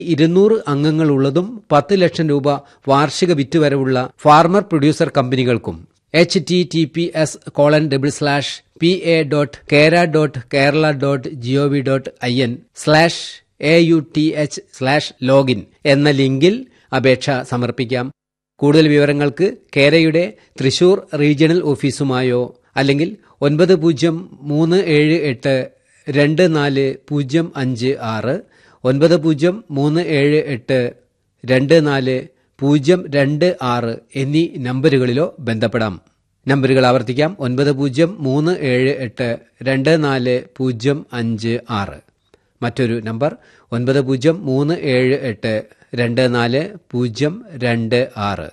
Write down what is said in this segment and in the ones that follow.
ഇരുന്നൂറ് അംഗങ്ങളുള്ളതും പത്ത് ലക്ഷം രൂപ വാർഷിക വിറ്റുവരവുള്ള ഫാർമർ പ്രൊഡ്യൂസർ കമ്പനികൾക്കും H T T P S colon double slash P A dot Kera dot Kerala dot G O V dot I N slash A U T H slash login എന്ന ലിങ്കിൽ അപേക്ഷ സമർപ്പിക്കാം കൂടുതൽ വിവരങ്ങൾക്ക് കേരയുടെ തൃശൂർ റീജിയണൽ ഓഫീസുമായോ അല്ലെങ്കിൽ ഒൻപത് പൂജ്യം മൂന്ന് ഏഴ് എട്ട് രണ്ട് നാല് പൂജ്യം അഞ്ച് ആറ് ഒൻപത് പൂജ്യം മൂന്ന് ഏഴ് എട്ട് രണ്ട് നാല് പൂജ്യം രണ്ട് ആറ് എന്നീ നമ്പറുകളിലോ ബന്ധപ്പെടാം നമ്പറുകൾ ആവർത്തിക്കാം ഒൻപത് പൂജ്യം മൂന്ന് ഏഴ് എട്ട് രണ്ട് നാല് പൂജ്യം അഞ്ച് ആറ് മറ്റൊരു നമ്പർ ഒൻപത് പൂജ്യം മൂന്ന് ഏഴ് എട്ട് രണ്ട് നാല് പൂജ്യം രണ്ട് ആറ്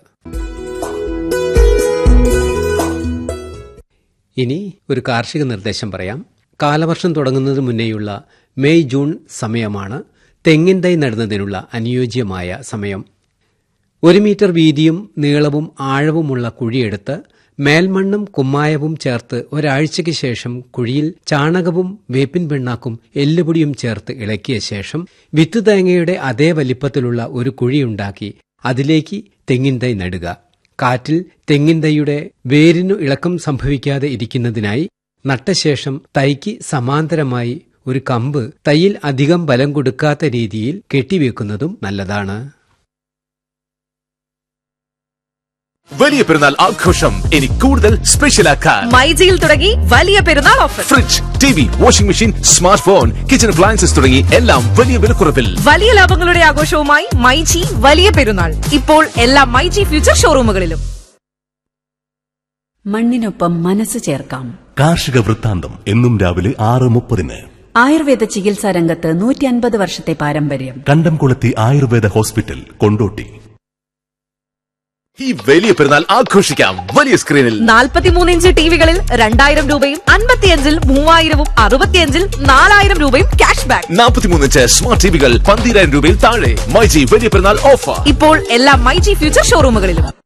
ഇനി ഒരു കാർഷിക നിർദ്ദേശം പറയാം കാലവർഷം തുടങ്ങുന്നതിന് മുന്നേയുള്ള മെയ് ജൂൺ സമയമാണ് തെങ്ങിൻ തൈ നടുന്നതിനുള്ള അനുയോജ്യമായ സമയം ഒരു മീറ്റർ വീതിയും നീളവും ആഴവുമുള്ള കുഴിയെടുത്ത് മേൽമണ്ണും കുമ്മായവും ചേർത്ത് ഒരാഴ്ചയ്ക്ക് ശേഷം കുഴിയിൽ ചാണകവും വേപ്പിൻ പിണ്ണാക്കും എല്ലുപൊടിയും ചേർത്ത് ഇളക്കിയ ശേഷം വിത്ത് തേങ്ങയുടെ അതേ വലിപ്പത്തിലുള്ള ഒരു കുഴിയുണ്ടാക്കി അതിലേക്ക് തെങ്ങിൻ തൈ നടുക കാറ്റിൽ തെങ്ങിൻ തൈയുടെ വേരിനു ഇളക്കം സംഭവിക്കാതെ ഇരിക്കുന്നതിനായി നട്ടശേഷം തൈക്ക് സമാന്തരമായി ഒരു കമ്പ് തൈയിൽ അധികം ബലം കൊടുക്കാത്ത രീതിയിൽ കെട്ടിവെക്കുന്നതും നല്ലതാണ് വലിയ പെരുന്നാൾ ആഘോഷം ഇനി കൂടുതൽ സ്പെഷ്യലാക്കാൻ മൈജിയിൽ തുടങ്ങി Valiya Perunnal offer fridge T V washing machine smart phone kitchen appliances തുടങ്ങി എല്ലാം വലിയ വിലക്കുറവിൽ വലിയ ലാഭങ്ങളുടെ ആഘോഷവുമായി മൈജി വലിയ പെരുന്നാൾ ഇപ്പോൾ എല്ലാ മൈജി ഫ്യൂച്ചർ ഷോറൂമുകളിലും മണ്ണിനൊപ്പം മനസ്സ് ചേർക്കാം കാർഷിക വൃത്താന്തം എന്നും രാവിലെ ആറ് മുപ്പതിന് ആയുർവേദ ചികിത്സാ രംഗത്ത് നൂറ്റി അൻപത് വർഷത്തെ പാരമ്പര്യം കണ്ടംകുളത്തി ആയുർവേദ ഹോസ്പിറ്റൽ കൊണ്ടോട്ടി ഈ വലിയ പെരുന്നാൾ ആഘോഷിക്കാം വലിയ സ്ക്രീനിൽ നാൽപ്പത്തിമൂന്ന് ഇഞ്ച് ടിവികളിൽ രണ്ടായിരം രൂപയും അൻപത്തിയഞ്ചിൽ മൂവായിരവും അറുപത്തിയഞ്ചിൽ നാലായിരം രൂപയും ക്യാഷ് ബാക്ക് നാൽപ്പത്തിമൂന്ന് ഇഞ്ച് സ്മാർട്ട് ടിവികൾ പന്തിരായിരം രൂപയിൽ താഴെ മൈജി വലിയ പെരുന്നാൾ ഓഫർ ഇപ്പോൾ എല്ലാ മൈജി ഫ്യൂച്ചർ ഷോറൂമുകളിലും